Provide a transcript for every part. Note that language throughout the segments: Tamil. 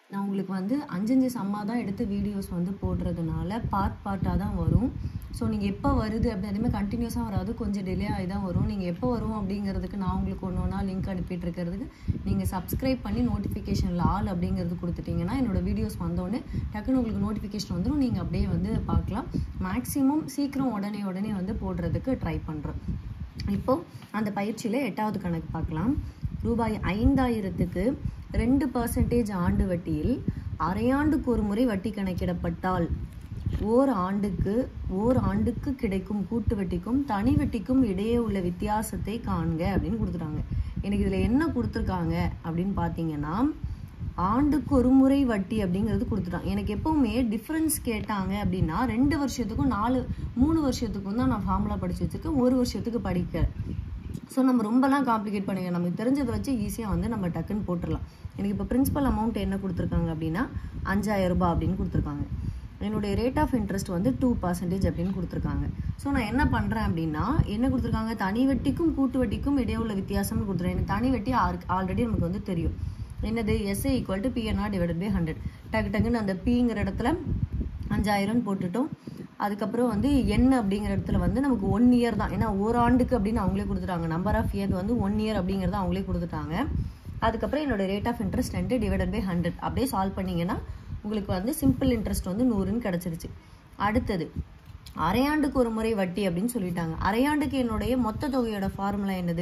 நான் உங்களுக்கு வந்து அஞ்சஞ்சு சம்மா தான் எடுத்து வீடியோஸ் வந்து போடுறதுனால பார்ட் பார்ட்டாக தான் வரும் ஸோ நீங்கள் எப்போ வருது அப்படி அதேமாதிரி கண்டினியூஸாக வராது கொஞ்சம் டிலே ஆகி தான் வரும் நீங்கள் எப்போ வரும் அப்படிங்கிறதுக்கு நான் உங்களுக்கு ஒன்று ஒன்றா லிங்க் அனுப்பிட்டு இருக்கிறதுக்கு நீங்கள் சப்ஸ்கிரைப் பண்ணி நோட்டிஃபிகேஷனில் ஆல் அப்படிங்கிறது கொடுத்துட்டிங்கன்னா என்னோட வீடியோஸ் வந்தோடனே டக்குன்னு உங்களுக்கு நோட்டிஃபிகேஷன் வந்துடும் நீங்கள் அப்படியே வந்து பார்க்கலாம் மேக்ஸிமம் சீக்கிரம் உடனே உடனே வந்து போடுறதுக்கு ட்ரை பண்ணுறேன் இப்போ அந்த பயிற்சியில் எட்டாவது கணக்கு பார்க்கலாம் ரூபாய் ஐந்தாயிரத்துக்கு ரெண்டு பர்சன்டேஜ் ஆண்டு வட்டியில் அரையாண்டுக்கு ஒரு முறை வட்டி கணக்கிடப்பட்டால் ஓர் ஆண்டுக்கு ஓர் ஆண்டுக்கு கிடைக்கும் கூட்டு வட்டிக்கும் தனி வட்டிக்கும் இடையே உள்ள வித்தியாசத்தை காண்க அப்படின்னு கொடுத்துட்டாங்க எனக்கு இதில் என்ன கொடுத்துருக்காங்க அப்படின்னு பார்த்தீங்கன்னா ஆண்டுக்கு ஒரு முறை வட்டி அப்படிங்கிறது கொடுத்துட்டான் எனக்கு எப்பவுமே டிஃப்ரென்ஸ் கேட்டாங்க அப்படின்னா ரெண்டு வருஷத்துக்கும் நாலு மூணு வருஷத்துக்கும் தான் நான் ஃபார்முலா படிச்சு வச்சிருக்கேன் ஒரு வருஷத்துக்கு படிக்கிறேன் ஸோ நம்ம ரொம்பலாம் காம்ப்ளிகேட் பண்ணுங்க நமக்கு தெரிஞ்சதை வச்சு ஈஸியாக வந்து நம்ம டக்குன்னு போட்டுடலாம் எனக்கு இப்போ பிரின்சிபல் அமௌண்ட் என்ன கொடுத்துருக்காங்க அப்படின்னா அஞ்சாயிரம் ரூபாய் அப்படின்னு கொடுத்துருக்காங்க என்னுடைய ரேட் ஆஃப் இன்ட்ரெஸ்ட் வந்து டூ பர்சன்டேஜ் அப்படின்னு கொடுத்துருக்காங்க ஸோ நான் என்ன பண்ணுறேன் அப்படின்னா என்ன கொடுத்துருக்காங்க தனி வட்டிக்கும் கூட்டு வட்டிக்கும் இடையே உள்ள வித்தியாசம்னு கொடுத்துருவேன் எனக்கு தனி வட்டி ஆல்ரெடி நமக்கு வந்து தெரியும் என்னது SA equal to PNR divided by hundred டக்கு டக்குன்னு அந்த பிங்கிற இடத்துல அஞ்சாயிரம்னு போட்டுட்டோம் அதுக்கப்புறம் வந்து என்ன அப்படிங்கிற இடத்துல வந்து நமக்கு ஒன் இயர் தான் ஏன்னா ஒரு ஆண்டுக்கு அப்படின்னு அவங்களே கொடுத்துட்டாங்க நம்பர் ஆஃப் இயர் வந்து ஒன் இயர் அப்படிங்கிறத அவங்களே கொடுத்துட்டாங்க அதுக்கப்புறம் என்னோட ரேட் ஆஃப் இன்ட்ரெஸ்ட் ரெண்டு டிவைடட் பை ஹண்ட்ரட் அப்படியே சால்வ் பண்ணீங்கன்னா உங்களுக்கு வந்து சிம்பிள் இன்ட்ரெஸ்ட் வந்து நூறுன்னு கிடச்சிருச்சு அடுத்தது அரையாண்டுக்கு ஒரு முறை வட்டி அப்படின்னு சொல்லிட்டாங்க அரையாண்டுக்கு என்னுடைய மொத்த தொகையோட ஃபார்முலா என்னது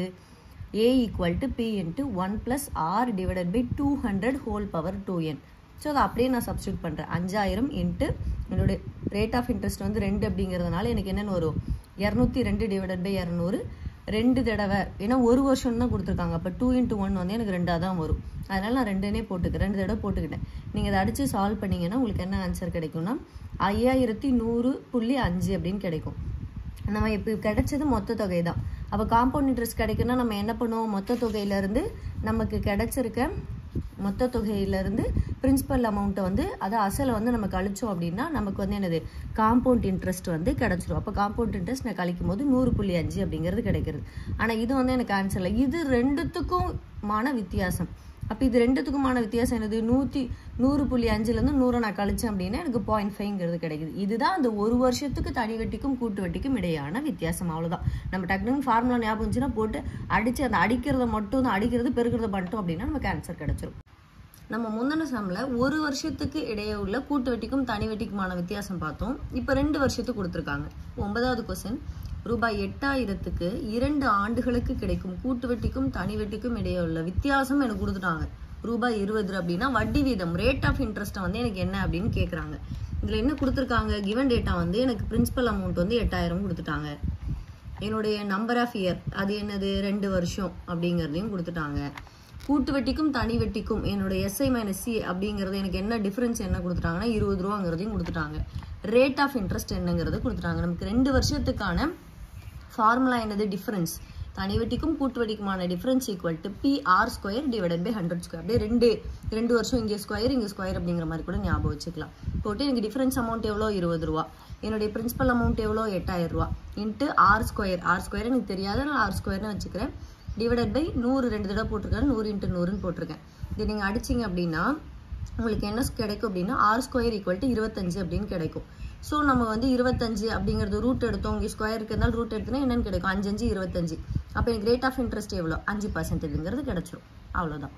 A equal to P into one plus R divided by two hundred whole power two N so அதை அப்படியே நான் சப்ஸ்டியூட் பண்ணுறேன் அஞ்சாயிரம் இன்ட்டு என்னுடைய ரேட் ஆஃப் இன்ட்ரெஸ்ட் வந்து ரெண்டு அப்படிங்கிறதுனால எனக்கு என்னென்னு வரும் இரநூத்தி ரெண்டு டிவைடட் பை இரநூறு ரெண்டு தடவை ஏன்னா ஒரு வருஷம் தான் கொடுத்துருக்காங்க அப்போ டூ இன்ட்டு ஒன் வந்து எனக்கு ரெண்டாக தான் வரும் அதனால் நான் ரெண்டுனே போட்டுக்கிறேன் ரெண்டு தடவை போட்டுக்கிட்டேன் நீங்கள் அதை அடித்து சால்வ் பண்ணீங்கன்னா உங்களுக்கு என்ன ஆன்சர் கிடைக்கும்னா ஐயாயிரத்தி நூறு புள்ளி அஞ்சு அப்படின்னு கிடைக்கும் நம்ம இப்போ கிடைச்சது மொத்த தொகை தான் அப்போ காம்பவுண்ட் இன்ட்ரெஸ்ட் கிடைக்குன்னா நம்ம என்ன பண்ணுவோம் மொத்த தொகையிலேருந்து நமக்கு கிடைச்சிருக்க மொத்த தொகையிலேருந்து பிரின்சிபல் அமௌண்ட்டை வந்து அதை அசலை வந்து நம்ம கழிச்சோம் அப்படின்னா நமக்கு வந்து என்னது காம்பவுண்ட் இன்ட்ரெஸ்ட் வந்து கிடச்சிரும் அப்போ காம்பவுண்ட் இன்ட்ரெஸ்ட் நான் கழிக்கும் போது நூறு புள்ளி அஞ்சு அப்படிங்கிறது கிடைக்கிறது ஆனால் இது வந்து எனக்கு ஆன்சர் இல்லை இது ரெண்டுத்துக்குமான வித்தியாசம் அப்போ இது ரெண்டுத்துக்குமான வித்தியாசம் என்னது நூற்றி நூறு புள்ளி அஞ்சுலேருந்து நூறை நான் கழிச்சேன் அப்படின்னா எனக்கு பாயிண்ட் ஃபைவ்ங்கிறது கிடைக்குது இதுதான் அந்த ஒரு வருஷத்துக்கு தனி வட்டிக்கும் கூட்டு வட்டிக்கும் இடையான வித்தியாசம் அவ்வளோதான் நம்ம டக்குனு ஃபார்முலா ஞாபகம் இருந்துச்சுன்னா போட்டு அடித்து அந்த அடிக்கிறத மட்டும் தான் அடிக்கிறது பெருக்கிறத பண்ணிட்டோம் அப்படின்னா நமக்கு ஆன்சர் கிடைச்சிரும் நம்ம முந்தின சம்மில் ஒரு வருஷத்துக்கு இடையே உள்ள கூட்டு வட்டிக்கும் தனி வட்டிக்குமான வித்தியாசம் பார்த்தோம் இப்போ ரெண்டு வருஷத்துக்கு கொடுத்துருக்காங்க ஒன்பதாவது கொஸ்டின் ரூபாய் எட்டாயிரத்துக்கு இரண்டு ஆண்டுகளுக்கு கிடைக்கும் கூட்டு வட்டிக்கும் தனி வட்டிக்கும் இடையே உள்ள வித்தியாசம் எனக்கு கொடுத்துட்டாங்க ரூபாய் இருபது அப்படின்னா வட்டி வீதம் ரேட் ஆஃப் இன்ட்ரெஸ்ட்டை வந்து எனக்கு என்ன அப்படின்னு கேட்குறாங்க இதில் என்ன கொடுத்துருக்காங்க கிவன் டேட்டா வந்து எனக்கு பிரின்சிபல் அமௌண்ட் வந்து எட்டாயிரம் கொடுத்துட்டாங்க என்னுடைய நம்பர் ஆஃப் இயர் அது என்னது ரெண்டு வருஷம் அப்படிங்கிறதையும் கொடுத்துட்டாங்க கூட்டு வட்டிக்கும் தனி வட்டிக்கும் என்னோட எஸ்ஐ மைனஸ் சி அப்படிங்கிறது எனக்கு என்ன டிஃபரன்ஸ் என்ன கொடுத்துட்டாங்கன்னா இருபது ரூபாங்கிறதையும் கொடுத்துட்டாங்க ரேட் ஆஃப் இன்ட்ரெஸ்ட் என்னங்கிறது கொடுத்துட்டாங்க நமக்கு ரெண்டு வருஷத்துக்கான ஃபார்முலா என்னது டிஃபரன்ஸ் தனி வட்டிக்கும் கூட்டு வட்டிக்குமான difference equal to P R square divided by hundred square அப்படியே ரெண்டு ரெண்டு வருஷம் இங்கே ஸ்கொயர் இங்கே ஸ்கொயர் அப்படிங்கிற மாதிரி கூட ஞாபகம் வச்சுக்கலாம் போட்டு எனக்கு டிஃபரன்ஸ் அமௌண்ட் எவ்வளோ இருபது ரூபா என்னுடைய பிரின்சிபல் அமௌண்ட் எவ்வளோ எட்டாயிரம் ரூபா into R square R square எனக்கு தெரியாத நான் ஆர் ஸ்கொயர்னு வச்சுக்கிறேன் டிவைடட் பை நூறு ரெண்டு தடவை போட்டிருக்கேன் நூறு இன்ட்டு நூறுன்னு போட்டிருக்கேன் இது நீங்கள் அடிச்சிங்க அப்படின்னா உங்களுக்கு என்ன கிடைக்கும் அப்படின்னா ஆர் ஸ்கொயர் ஈக்குவல் டு இருபத்தஞ்சு அப்படின்னு கிடைக்கும் ஸோ நம்ம வந்து இருபத்தஞ்சு அப்படிங்கிறது ரூட் எடுத்தோம் இங்கே ஸ்கொயர் இருக்கிறதால ரூட் எடுத்தோன்னா என்னன்னு கிடைக்கும் அஞ்சு அஞ்சு இருபத்தஞ்சு அப்போ எனக்கு ரேட் ஆஃப் இன்ட்ரெஸ்ட் எவ்வளோ அஞ்சு பர்சன்டேஜுங்கிறது கிடச்சிரும் அவ்வளோதான்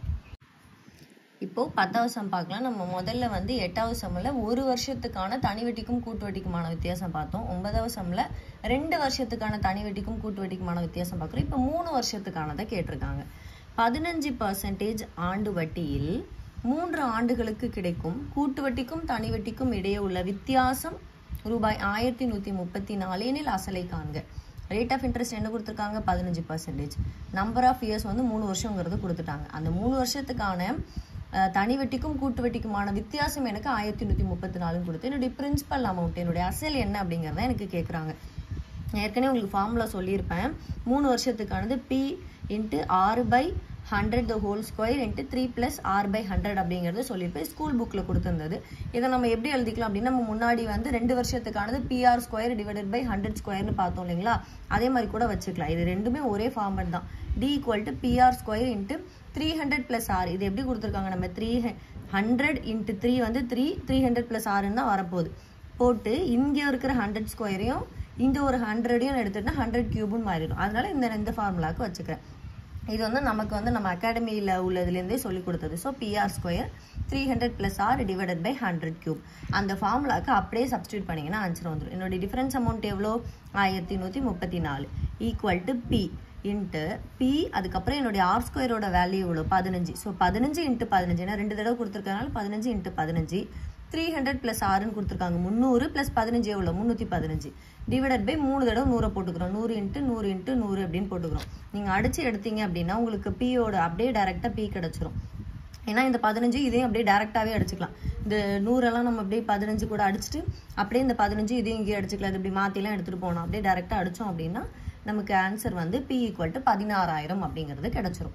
இப்போ பத்தாவது சம் பார்க்கலாம் நம்ம முதல்ல வந்து எட்டாவது சம்மில் ஒரு வருஷத்துக்கான தனி வட்டிக்கும் கூட்டு வட்டிக்குமான வித்தியாசம் பார்த்தோம் ஒன்பதாவது சம்மில் ரெண்டு வருஷத்துக்கான தனி வட்டிக்கும் கூட்டு வட்டிக்குமான வித்தியாசம் பார்க்குறோம் இப்போ மூணு வருஷத்துக்கானதை கேட்டிருக்காங்க பதினஞ்சு பர்சன்டேஜ் ஆண்டு வட்டியில் மூன்று ஆண்டுகளுக்கு கிடைக்கும் கூட்டு வட்டிக்கும் தனி வட்டிக்கும் இடையே உள்ள வித்தியாசம் ரூபாய் ஆயிரத்தி நூற்றி முப்பத்தி நாலு எனில் அசலை காண்க ரேட் ஆஃப் இன்ட்ரெஸ்ட் என்ன கொடுத்துருக்காங்க பதினஞ்சு பர்சன்டேஜ் நம்பர் ஆஃப் இயர்ஸ் வந்து மூணு வருஷங்கிறது கொடுத்துட்டாங்க அந்த மூணு வருஷத்துக்கான அஹ், தனி வட்டிக்கும் கூட்டு வட்டிக்குமான வித்தியாசம் எனக்கு ஆயிரத்தி நூற்றி முப்பத்தி நாலுன்னு கொடுத்து என்னுடைய பிரின்சிபல் அமௌண்ட் என்னுடைய அசல் என்ன அப்படிங்கிறத எனக்கு கேட்குறாங்க நான் ஏற்கனவே உங்களுக்கு ஃபார்முலா சொல்லியிருப்பேன் மூணு வருஷத்துக்கானது பி இன்ட்டு ஆறு by hundred the whole square into three plus R by hundred அப்படிங்கிறது சொல்லியிருப்பேன் ஸ்கூல் புக்கில் கொடுத்துருந்தது இதை நம்ம எப்படி எழுதிக்கலாம் அப்படின்னா நம்ம முன்னாடி வந்து ரெண்டு வருஷத்துக்கானது PR square divided by hundred ஸ்கொயர்னு பார்த்தோம் இல்லைங்களா அதே மாதிரி கூட வச்சுக்கலாம் இது ரெண்டுமே ஒரே ஃபார்மட் தான் D equal to PR square into three hundred plus R இது எப்படி கொடுத்துருக்காங்க நம்ம த்ரீ ஹண்ட்ரட் இன்ட்டு த்ரீ வந்து த்ரீ த்ரீ ஹண்ட்ரட் ப்ளஸ் ஆறுன்னு தான் வரப்போகுது போட்டு இங்கே இருக்கிற ஹண்ட்ரட் ஸ்கொயரையும் இந்த ஒரு ஹண்ட்ரடையும் எடுத்துட்டா ஹண்ட்ரட் கியூப்னு மாறிடும் அதனால இந்த இந்த ஃபார்முலாவுக்கு வச்சுக்கிறேன் இது வந்து நமக்கு வந்து நம்ம அகாடமியில் உள்ளதுலேருந்தே சொல்லி கொடுத்தது so PR square three hundred plus R divided by hundred cube அந்த ஃபார்முலாக்கு அப்படியே சப்ஸ்டியூட் பண்ணிங்கன்னா ஆன்சர் வந்துடும் என்னோட டிஃபரன்ஸ் அமௌண்ட் எவ்வளோ ஆயிரத்தி நூற்றி முப்பத்தி நாலு equal to P into P அதுக்கப்புறம் என்னுடைய ஆர் ஸ்கொயரோட வேல்யூ எவ்வளோ பதினஞ்சு ஸோ பதினஞ்சு இன்ட்டு பதினஞ்சு ஏன்னா ரெண்டு தடவை கொடுத்துருக்கனால பதினஞ்சு இன்ட்டு பதினஞ்சு த்ரீ ஹண்ட்ரட் ப்ளஸ் ஆறுன்னு கொடுத்துருக்காங்க முந்நூறு ப்ளஸ் பதினஞ்சு எவ்வளோ முந்நூற்றி பதினஞ்சு டிவைடட் பை மூணு தடவை நூறை போட்டுக்கிறோம் நூறு இன்ட்டு நூறு இன்ட்டு நூறு அப்படின்னு போட்டுக்கிறோம் நீங்கள் அடித்து எடுத்தீங்க அப்படின்னா உங்களுக்கு பியோட அப்படியே டேரெக்டாக பி கிடச்சிரும் ஏன்னா இந்த பதினஞ்சு இதையும் அப்படியே டேரெக்டாகவே அடிச்சுக்கலாம் இந்த நூறெல்லாம் நம்ம அப்படியே பதினஞ்சு கூட அடிச்சுட்டு அப்படியே இந்த பதினஞ்சு இதையும் இங்கேயே அடிச்சுக்கலாம் இது இப்படி மாற்றிலாம் எடுத்துகிட்டு போனோம் அப்படியே டேரெக்டாக அடித்தோம் அப்படின்னா நமக்கு ஆன்சர் வந்து பி ஈக்குவல் டு பதினாறாயிரம் அப்படிங்கிறது கிடச்சிரும்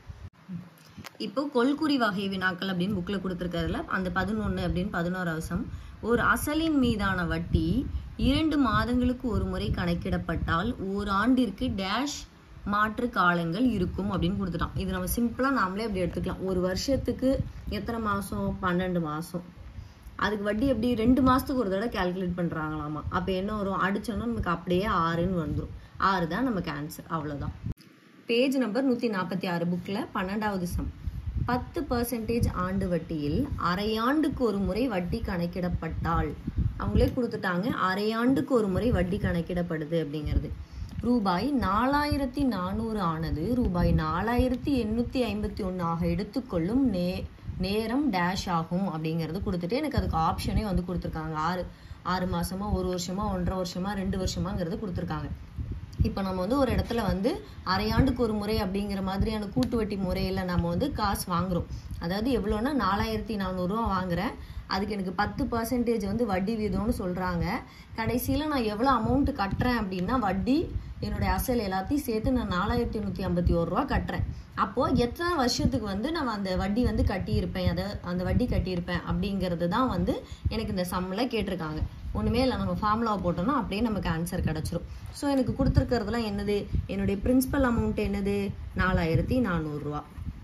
இப்போ கொள்குறி வகை வினாக்கள் அப்படின்னு புக்கில் கொடுத்துருக்கறதுல அந்த பதினொன்று அப்படின்னு பதினோராவது சம் ஒரு அசலின் மீதான வட்டி இரண்டு மாதங்களுக்கு ஒரு முறை கணக்கிடப்பட்டால் ஓராண்டிற்கு டேஷ் மாற்று காலங்கள் இருக்கும் அப்படின்னு கொடுத்துட்டான் இது நம்ம சிம்பிளாக நாமளே அப்படி எடுத்துக்கலாம் ஒரு வருஷத்துக்கு எத்தனை மாதம் பன்னெண்டு மாதம் அதுக்கு வட்டி எப்படி ரெண்டு மாதத்துக்கு ஒரு தடவை கால்குலேட் பண்ணுறாங்களாமா அப்போ என்ன வரும் அடிச்சோன்னா நமக்கு அப்படியே ஆறுன்னு வந்துடும் ஆறு தான் நமக்கு ஆன்சர் அவ்வளோதான் பேஜ் நம்பர் நூற்றி நாற்பத்தி ஆறு புக்கில் பன்னெண்டாவது சம் பத்து பர்சன்டேஜ் ஆண்டு வட்டியில் அரையாண்டுக்கு ஒரு முறை வட்டி கணக்கிடப்பட்டால் அவங்களே கொடுத்துட்டாங்க அரையாண்டுக்கு ஒரு முறை வட்டி கணக்கிடப்படுது அப்படிங்கிறது ரூபாய் நாலாயிரத்தி நானூறு ஆனது ரூபாய் நாலாயிரத்தி எண்ணூற்றி ஐம்பத்தி ஒன்று ஆக எடுத்துக்கொள்ளும் நே நேரம் டேஷ் ஆகும் அப்படிங்கிறது கொடுத்துட்டு எனக்கு அதுக்கு ஆப்ஷனே வந்து கொடுத்துருக்காங்க ஆறு ஆறு மாசமா ஒரு வருஷமா ஒன்றரை வருஷமா ரெண்டு வருஷமாங்கிறது கொடுத்துருக்காங்க இப்போ நம்ம வந்து ஒரு இடத்துல வந்து அரையாண்டுக்கு ஒரு முறை அப்படிங்கிற மாதிரியான கூட்டு வட்டி முறையில் நம்ம வந்து காசு வாங்குறோம் அதாவது எவ்வளோன்னா நாலாயிரத்தி நானூறுரூவா வாங்குறேன் அதுக்கு எனக்கு பத்து பர்சன்டேஜ் வந்து வட்டி வீதம்னு சொல்கிறாங்க கடைசியில் நான் எவ்வளோ அமௌண்ட் கட்டுறேன் அப்படின்னா வட்டி என்னுடைய அசல் எல்லாத்தையும் சேர்த்து நான் நாலாயிரத்தி நூற்றி ஐம்பத்தி ஒரு ரூபா கட்டுறேன் அப்போது எத்தனை வருஷத்துக்கு வந்து நான் அந்த வட்டி வந்து கட்டியிருப்பேன் அதை அந்த வட்டி கட்டியிருப்பேன் அப்படிங்கிறது தான் வந்து எனக்கு இந்த சம்மில் கேட்டிருக்காங்க ஒன்றுமே இல்லை நம்ம ஃபார்முலாவை போட்டோம்னா அப்படியே நமக்கு ஆன்சர் கிடச்சிரும் ஸோ எனக்கு கொடுத்துருக்கிறதுலாம் என்னது என்னுடைய பிரின்சிபல் அமௌண்ட் என்னது நாலாயிரத்தி நானூறுரூவா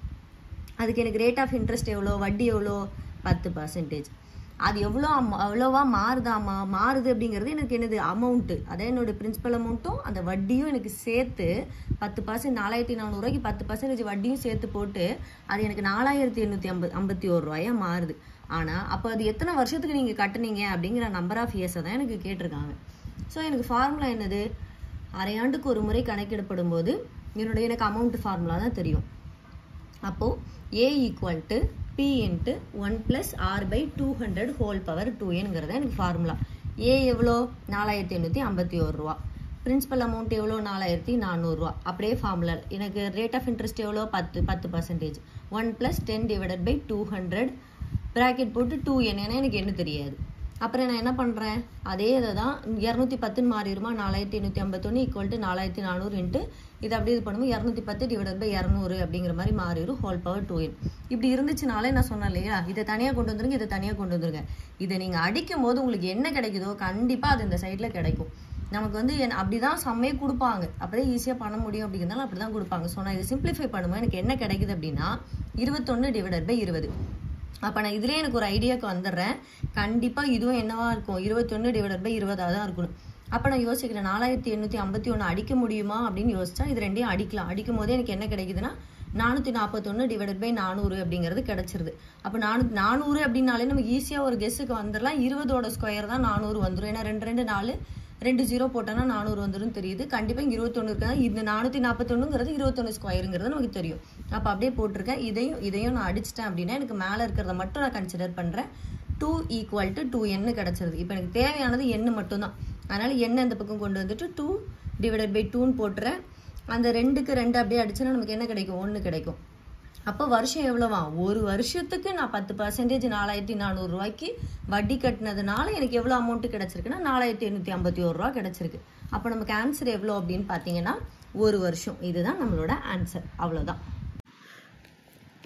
அதுக்கு எனக்கு ரேட் ஆஃப் இன்ட்ரெஸ்ட் எவ்வளோ வட்டி எவ்வளோ பத்து பர்சன்டேஜ் அது எவ்வளோ அம் அவ்வளோவா மாறுதாமா மாறுது அப்படிங்கிறது எனக்கு என்னது அமௌண்ட்டு அதே என்னோட பிரின்சிபல் அமௌண்ட்டும் அந்த வட்டியும் எனக்கு சேர்த்து பத்து பர்சன்ட் நாலாயிரத்தி நானூறுரூவாய்க்கு பத்து பர்சன்டேஜ் வட்டியும் சேர்த்து போட்டு அது எனக்கு நாலாயிரத்தி எண்ணூற்றி ஐம்பது ஐம்பத்தி ஒரு ரூபாயா மாறுது ஆனால் அப்போ அது எத்தனை வருஷத்துக்கு நீங்கள் கட்டுனீங்க அப்படிங்கிற நம்பர் ஆஃப் இயர்ஸை தான் எனக்கு கேட்டிருக்காங்க ஸோ எனக்கு ஃபார்முலா என்னது அரையாண்டுக்கு ஒரு முறை கணக்கிடப்படும் போது என்னுடைய எனக்கு அமௌண்ட் ஃபார்முலா தான் தெரியும் அப்போது A equal to P into one plus R by two hundred whole power two என்கிறது எனக்கு ஃபார்முலா ஏ எவ்வளோ நாலாயிரத்தி எண்ணூற்றி ஐம்பத்தி ஒரு ரூபா பிரின்சிபல் அமௌண்ட் எவ்வளோ நாலாயிரத்தி நானூறுரூவா அப்படியே ஃபார்முலா எனக்கு ரேட் ஆஃப் இன்ட்ரெஸ்ட் எவ்வளோ பத்து பத்து percentage one plus ten divided by two hundred bracket போட்டு டூ என் ஏன்னா எனக்கு என்ன தெரியாது அப்புறம் நான் என்ன பண்ணுறேன் அதே இதை தான் இரநூத்தி பத்துன்னு மாறிடுமா நாலாயிரத்தி எண்ணூற்றி ஐம்பத்தொன்று ஈக்குவல் டு நாலாயிரத்தி நானூறு இன்ட்டு இது அப்படி இது பண்ணும்போது இரநூத்தி பத்து டிவைட் பை இரநூறு அப்படிங்கிற மாதிரி மாறிடும் ஹோல் பவர் டூ இன் இப்படி இருந்துச்சுனாலே நான் சொன்னேன் இல்லையா இதை தனியாக கொண்டு வந்துருங்க இதை தனியாக கொண்டு வந்துருங்க இதை நீங்கள் அடிக்கும் போது உங்களுக்கு என்ன கிடைக்குதோ கண்டிப்பாக அது இந்த சைடில் கிடைக்கும் நமக்கு வந்து என் அப்படி தான் செம்மையே கொடுப்பாங்க அப்படியே ஈஸியாக பண்ண முடியும் அப்படிங்கிறதால அப்படி தான் கொடுப்பாங்க ஸோ நான் இதை சிம்பிளிஃபை பண்ணும்போது எனக்கு என்ன கிடைக்குது அப்படின்னா இருபத்தொன்று டிவைடட் பை இருபது அப்போ நான் இதுலேயே எனக்கு ஒரு ஐடியாவுக்கு வந்துடுறேன் கண்டிப்பாக இதுவும் என்னவா இருக்கும் இருபத்தொன்று டிவைடட் பை இருபதாக தான் இருக்கணும் அப்போ நான் யோசிக்கிறேன் நாலாயிரத்தி எண்ணூற்றி ஐம்பத்தி ஒன்று அடிக்க முடியுமா அப்படின்னு யோசிச்சா இது ரெண்டையும் அடிக்கலாம் அடிக்கும் போதே எனக்கு என்ன கிடைக்குதுன்னா நானூற்றி நாற்பத்தொன்று டிவைடட் பை நானூறு அப்படிங்கிறது கிடச்சிருது அப்போ நானூ நானூறு அப்படின்னாலே நம்ம ஈஸியாக ஒரு கெஸ்ஸுக்கு வந்துடலாம் இருபதோட ஸ்கொயர் தான் நானூறு வந்துடும் ஏன்னா ரெண்டு ரெண்டு நாலு ரெண்டு ஜீரோ போட்டோன்னா நானூறு வந்துடும் தெரியுது கண்டிப்பாக இங்கே இருபத்தொன்று இருக்கா இந்த நானூற்றி நாற்பத்தொன்னுங்கிறது இருபத்தொன்று ஸ்கொயருங்கிறது நமக்கு தெரியும் அப்போ அப்படியே போட்டிருக்கேன் இதையும் இதையும் நான் அடிச்சிட்டேன் அப்படின்னா எனக்கு மேலே இருக்கிறத மட்டும் நான் கன்சிடர் பண்ணுறேன் டூ ஈக்குவல் டு டூ என்னு கிடச்சிருது இப்போ எனக்கு தேவையானது எண்ணு மட்டும்தான் அதனால் எண்ணெய் இந்த பக்கம் கொண்டு வந்துட்டு டூ டிவைடட் பை டூன்னு போட்டுறேன் அந்த ரெண்டுக்கு ரெண்டு அப்படியே அடிச்சோன்னா நமக்கு என்ன கிடைக்கும் ஒன்று கிடைக்கும் அப்போ வருஷம் எவ்வளோவா ஒரு வருஷத்துக்கு நான் பத்து பர்சன்டேஜ் நாலாயிரத்தி நானூறுரூவாய்க்கு வட்டி கட்டினதுனால எனக்கு எவ்வளோ அமௌண்ட்டு கிடச்சிருக்குன்னா நாலாயிரத்தி எண்ணூற்றி ஐம்பத்தி ஒரு ரூபா கிடச்சிருக்கு அப்போ நமக்கு ஆன்சர் எவ்வளோ அப்படின்னு பார்த்தீங்கன்னா ஒரு வருஷம் இதுதான் நம்மளோட ஆன்சர் அவ்வளோதான்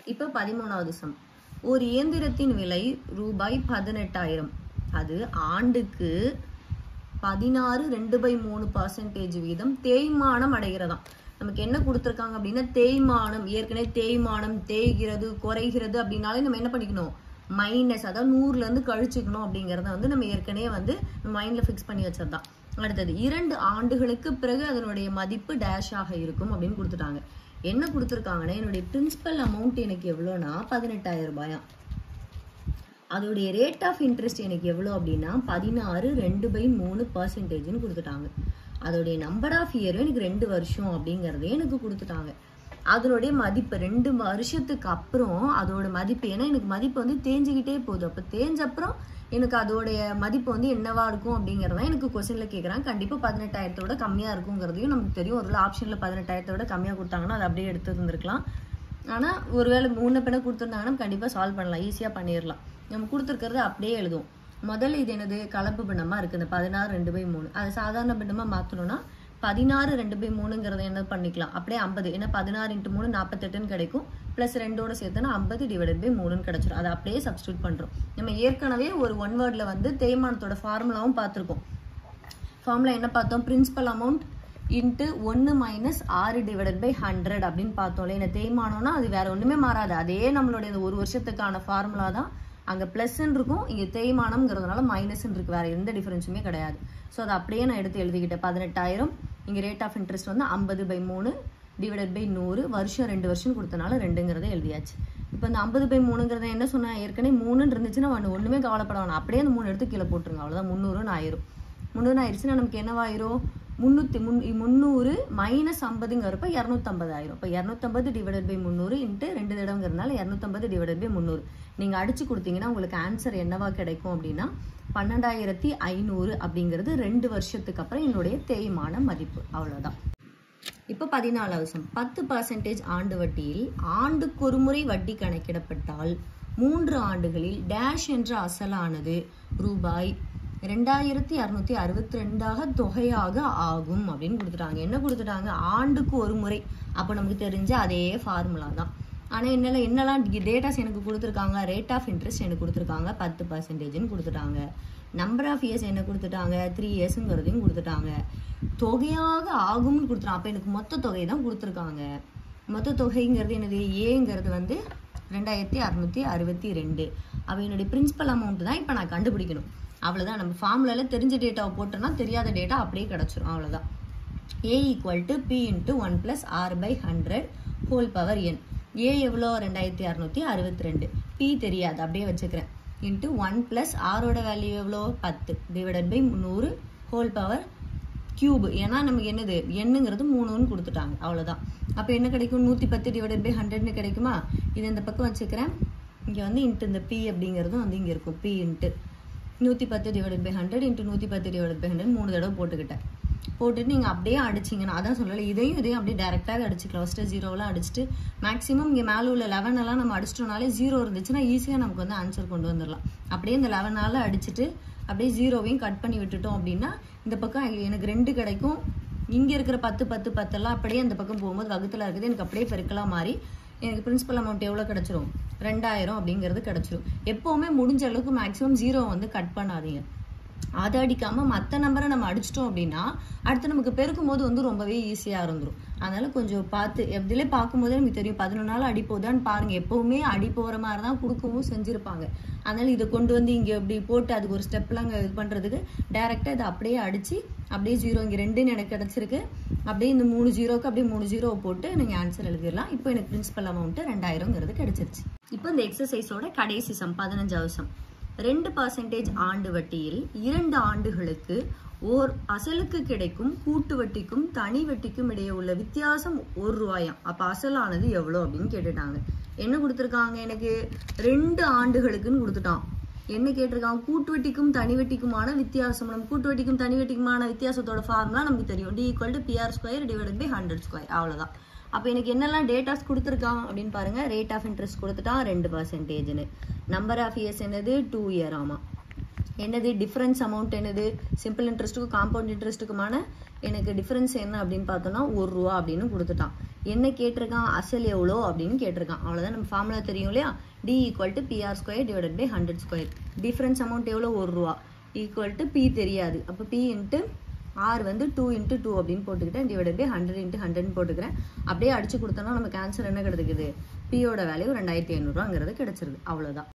இப்போ பதிமூணாவது சம் ஒரு இயந்திரத்தின் விலை ரூபாய் பதினெட்டாயிரம் அது ஆண்டுக்கு பதினாறு ரெண்டு பை மூணு பர்சன்டேஜ் வீதம் தேய்மானம் அடைகிறதாம் நமக்கு என்ன கொடுத்துருக்காங்க அப்படின்னா தேய்மானம் ஏற்கனவே தேய்மானம் தேய்கிறது குறைகிறது அப்படின்னாலே நம்ம என்ன பண்ணிக்கணும் மைனஸ் அதாவது நூறுல இருந்து கழிச்சுக்கணும் அப்படிங்கறத வந்து நம்ம ஏற்கனவே வந்து மைண்ட்ல ஃபிக்ஸ் பண்ணி வச்சதுதான் அடுத்தது இரண்டு ஆண்டுகளுக்கு பிறகு அதனுடைய மதிப்பு டேஷ் ஆக இருக்கும் அப்படின்னு கொடுத்துட்டாங்க என்ன கொடுத்துருக்காங்கன்னா என்னுடைய பிரின்சிபல் அமௌண்ட் எனக்கு எவ்வளோனா பதினெட்டாயிரம் ரூபாயா அதோடைய ரேட் ஆஃப் இன்ட்ரெஸ்ட் எனக்கு எவ்வளோ அப்படின்னா பதினாறு ரெண்டு பை மூணு பர்சன்டேஜ்னு கொடுத்துட்டாங்க அதோடைய நம்பர் ஆஃப் இயரும் எனக்கு ரெண்டு வருஷம் அப்படிங்கிறதே எனக்கு கொடுத்துட்டாங்க அதனுடைய மதிப்பு ரெண்டு வருஷத்துக்கு அப்புறம் அதோட மதிப்பு ஏன்னா எனக்கு மதிப்பு வந்து தேஞ்சுக்கிட்டே போகுது அப்போ தேஞ்ச அப்புறம் எனக்கு அதோடைய மதிப்பு வந்து என்னவா இருக்கும் அப்படிங்கிறத எனக்கு கொஸ்டின்ல கேட்குறாங்க கண்டிப்பாக பதினெட்டாயிரத்தோட கம்மியாக இருக்குங்கிறதையும் நமக்கு தெரியும் ஒரு ஆப்ஷனில் பதினெட்டாயிரத்தோட கம்மியாக கொடுத்தாங்கன்னா அது அப்படியே எடுத்து இருந்திருக்கலாம் ஆனால் ஒருவேளை முன்ன பின்ன கொடுத்துருந்தாங்கன்னா கண்டிப்பாக சால்வ் பண்ணலாம் ஈஸியாக பண்ணிடலாம் நம்ம கொடுத்துருக்கிறது அப்படியே எழுதுவோம் முதல்ல இது என்னது கலப்பு பின்னமாக இருக்குது இந்த பதினாறு ரெண்டு பை மூணு அது சாதாரண பின்னமாக மாற்றணும்னா பதினாறு ரெண்டு பை மூணுங்கிறத என்ன பண்ணிக்கலாம் அப்படியே ஐம்பது ஏன்னா பதினாறு இன்ட்டு மூணு நாற்பத்தெட்டுன்னு கிடைக்கும் ப்ளஸ் ரெண்டோட சேர்த்துனா ஐம்பது டிவைடட் பை மூணுன்னு கிடைச்சிடும் அதை அப்படியே சப்ஸ்டியூட் பண்ணுறோம் நம்ம ஏற்கனவே ஒரு ஒன் வேர்டில் வந்து தேய்மானத்தோட ஃபார்முலாவும் பார்த்துருக்கோம் ஃபார்முலா என்ன பார்த்தோம் பிரின்சிபல் அமௌண்ட் இன்ட்டு ஒன்று மைனஸ் ஆறு டிவைடட் பை ஹண்ட்ரட் அப்படின்னு பார்த்தோம்ல என்ன தேய்மானம்னா அது வேற ஒன்றுமே மாறாது அதே நம்மளுடைய இந்த ஒரு வருஷத்துக்கான ஃபார்முலா தான் அங்கே ப்ளஸ்ன்னு இருக்கும் இங்கே தேய்மானம்ங்கிறதுனால மைனஸ்ன்னு இருக்கு வேற எந்த டிஃபரன்ஸுமே கிடையாது ஸோ அதை அப்படியே நான் எடுத்து எழுதிக்கிட்டேன் பதினெட்டாயிரம் இங்கே ரேட் ஆஃப் இன்ட்ரெஸ்ட் வந்து ஐம்பது பை மூணு டிவைடட் பை நூறு வருஷம் ரெண்டு வருஷம் கொடுத்தனால ரெண்டுங்கிறத எழுதியாச்சு இப்போ இந்த ஐம்பது பை மூணுங்கிறத என்ன சொன்னேன் ஏற்கனவே மூணுன்னு இருந்துச்சுன்னா ஒன்று ஒன்றுமே கவலைப்பட வேணாம் அப்படியே அந்த மூணு எடுத்து கீழே போட்டுருங்க அவ்வளோதான் முந்நூறுன்னு ஆயிரும் முந்நூறு ஆயிடுச்சுன்னா நமக்கு என்னவாயிரும் முந்நூற்றி முன் முந்நூறு மைனஸ் ஐம்பதுங்கிறப்ப இரநூத்தம்பது ஆயிரும் இப்போ இரநூத்தம்பது டிவைடட் பை முந்நூறு இன்ட்டு ரெண்டு தடவைங்கிறதுனால இரநூத்தம்பது டிவைடட் பை முந்நூறு நீங்கள் அடிச்சு கொடுத்தீங்கன்னா உங்களுக்கு ஆன்சர் என்னவா கிடைக்கும் அப்படின்னா பன்னெண்டாயிரத்தி ஐநூறு அப்படிங்கிறது ரெண்டு வருஷத்துக்கு அப்புறம் என்னுடைய தேய்மான மதிப்பு அவ்வளோதான் இப்போ பதினாலாவது சம் பத்து பர்சன்டேஜ் ஆண்டு வட்டியில் ஆண்டுக்கு ஒரு முறை வட்டி கணக்கிடப்பட்டால் மூன்று ஆண்டுகளில் டேஷ் என்ற அசலானது ரூபாய் ரெண்டாயிரத்தி அறுநூத்தி அறுபத்தி ரெண்டாக தொகையாக ஆகும் அப்படின்னு கொடுத்துட்டாங்க என்ன கொடுத்துட்டாங்க ஆண்டுக்கு ஒரு முறை அப்போ நமக்கு தெரிஞ்ச அதே ஃபார்முலா தான் ஆனால் என்னல என்னெல்லாம் டேட்டாஸ் எனக்கு கொடுத்துருக்காங்க ரேட் ஆஃப் இன்ட்ரெஸ்ட் எனக்கு கொடுத்துருக்காங்க பத்து பர்சன்டேஜ்னு கொடுத்துட்டாங்க நம்பர் ஆஃப் இயர்ஸ் என்ன கொடுத்துட்டாங்க த்ரீ இயர்ஸுங்கிறதையும் கொடுத்துட்டாங்க தொகையாக ஆகும்னு கொடுத்துட்டாங்க அப்போ எனக்கு மொத்த தொகை தான் கொடுத்துருக்காங்க மொத்த தொகைங்கிறது என்னது ஏங்கிறது வந்து ரெண்டாயிரத்தி அறுநூத்தி அறுபத்தி ரெண்டு அப்போ என்னுடைய பிரின்சிபல் அமௌண்ட் தான் இப்போ நான் கண்டுபிடிக்கணும் அவ்வளோதான் நம்ம ஃபார்முலால தெரிஞ்ச டேட்டாவை போட்டோம்னா தெரியாத டேட்டா அப்படியே கிடச்சிரும் அவ்வளோதான் A equal to P into one plus R by hundred whole power N ஏ எவ்வளோ ரெண்டாயிரத்தி அறநூற்றி அறுபத்தி ரெண்டு பி தெரியாது அப்படியே வச்சுக்கிறேன் இன்ட்டு ஒன் ப்ளஸ் ஆரோட வேல்யூ எவ்வளோ பத்து டிவைடட் பை நூறு ஹோல் பவர் கியூப் ஏன்னா நமக்கு என்னது எண்ணுங்கிறது மூணுன்னு கொடுத்துட்டாங்க அவ்வளோதான் அப்போ என்ன கிடைக்கும் நூற்றி பத்து டிவைடட் பை ஹண்ட்ரட்னு கிடைக்குமா இது இந்த பக்கம் வச்சுக்கிறேன் இங்கே வந்து இன்ட்டு இந்த பி அப்படிங்கிறதும் வந்து இங்கே இருக்கும் பி இன்ட்டு நூற்றி பத்து டிவைடட் பை ஹண்ட்ரட் இன்ட்டு நூற்றி பத்து டிவைடட் பை ஹண்ட்ரட் மூணு தடவை போட்டுக்கிட்டேன் போட்டுட்டு நீங்கள் அப்படியே அடிச்சிங்கன்னா அதான் சொல்லலை இதையும் இதையும் அப்படியே டேரெக்டாகவே அடிச்சுக்கலாம் ஃபஸ்ட்டு ஜீரோவெலாம் அடிச்சுட்டு மேக்ஸிமம் இங்கே மேலே உள்ள லெவன் எல்லாம் நம்ம அடிச்சிட்டோம்னாலே ஜீரோ இருந்துச்சுன்னா ஈஸியாக நமக்கு வந்து ஆன்சர் கொண்டு வந்துடலாம் அப்படியே இந்த லெவனால் அடிச்சுட்டு அப்படியே ஜீரோவையும் கட் பண்ணி விட்டுட்டோம் அப்படின்னா இந்த பக்கம் எனக்கு ரெண்டு கிடைக்கும் இங்கே இருக்கிற பத்து பத்து பத்தெல்லாம் அப்படியே அந்த பக்கம் போகும்போது வகுத்தில் இருக்குது எனக்கு அப்படியே பெருக்கலாம் மாறி எனக்கு பிரின்சிபல் அமௌண்ட் எவ்வளோ கிடச்சிரும் ரெண்டாயிரம் அப்படிங்கிறது கிடச்சிரும் எப்போவுமே முடிஞ்ச அளவுக்கு மேக்ஸிமம் ஜீரோ வந்து கட் பண்ணாதீங்க அதை அடிக்காமல் மற்ற நம்பரை நம்ம அடிச்சிட்டோம் அப்படின்னா அடுத்து நமக்கு பெருக்கும் போது வந்து ரொம்பவே ஈஸியாக இருந்துரும் அதனால கொஞ்சம் பார்த்து எப்படிலே பார்க்கும்போதே நமக்கு தெரியும் பதினொன்று நாள் அடி போதான்னு பாருங்க எப்பவுமே அடி போகிற மாதிரி தான் கொடுக்கவும் செஞ்சுருப்பாங்க அதனால இதை கொண்டு வந்து இங்கே இப்படி போட்டு அதுக்கு ஒரு ஸ்டெப்லாம் இது பண்ணுறதுக்கு டேரெக்டாக இதை அப்படியே அடித்து அப்படியே ஜீரோ இங்கே ரெண்டுன்னு எனக்கு கிடச்சிருக்கு அப்படியே இந்த மூணு ஜீரோக்கு அப்படியே மூணு ஜீரோவை போட்டு நீங்கள் ஆன்சர் எழுதிடலாம் இப்போ எனக்கு பிரின்சிபல் அமௌண்ட்டு ரெண்டாயிரங்கிறது கிடைச்சிருச்சு இப்போ இந்த எக்ஸசைஸோட கடைசி சம் பதினஞ்சாவது சம் ரெண்டு பர்சன்டேஜ் ஆண்டு வட்டியில் இரண்டு ஆண்டுகளுக்கு ஓர் அசலுக்கு கிடைக்கும் கூட்டு வட்டிக்கும் தனி வட்டிக்கும் இடையே உள்ள வித்தியாசம் ஒரு ரூபாயாம் அப்ப அசலானது எவ்வளோ அப்படின்னு கேட்டுட்டாங்க என்ன கொடுத்துருக்காங்க எனக்கு ரெண்டு ஆண்டுகளுக்குன்னு கொடுத்துட்டான் என்ன கேட்டிருக்காங்க கூட்டு வட்டிக்கும் தனி வட்டிக்குமான வித்தியாசம் நம்ம கூட்டு வட்டிக்கும் தனி வட்டிக்குமான வித்தியாசத்தோட ஃபார்முலா நமக்கு தெரியும் D equal to PR square divided by hundred square அவ்வளோதான் அப்போ எனக்கு என்னெல்லாம் டேட்டாஸ் கொடுத்துருக்கான் அப்படின்னு பாருங்க ரேட் ஆஃப் இன்ட்ரெஸ்ட் கொடுத்துட்டான் ரெண்டு பர்சன்டேஜ்னு நம்பர் ஆஃப் இயர்ஸ் என்னது டூ இயர் ஆமா என்னது டிஃபரன்ஸ் அமௌண்ட் என்னது சிம்பிள் இன்ட்ரெஸ்ட்டுக்கும் காம்பவுண்ட் இன்ட்ரெஸ்ட்டுக்குமான எனக்கு டிஃபரன்ஸ் என்ன அப்படின்னு பார்த்தோம்னா ஒரு ரூபா அப்படின்னு கொடுத்துட்டான் என்ன கேட்டிருக்கான் அசல் எவ்வளோ அப்படின்னு கேட்டிருக்கான் அவ்வளோதான் நம்ம ஃபார்முலா தெரியும் இல்லையா D equal to PR square divided by hundred square difference amount எவ்வளோ ஒரு ரூபா ஈக்குவல் டு பி தெரியாது அப்போ பி இன்ட்டு ஆர் வந்து டூ இன்ட்டு டூ அப்படின்னு போட்டுக்கிட்டேன் டிவைடட் பை ஹண்ட்ரட் இன்ட்டு ஹண்ட்ரட்னு போட்டுக்கிறேன் அப்படியே அடிச்சு கொடுத்தோன்னா நமக்கு ஆன்சர் என்ன கிடைக்குது பியோட வேல்யூ ரெண்டாயிரத்தி ஐநூறுரூவாங்கிறது கிடைச்சிருது அவ்வளோதான்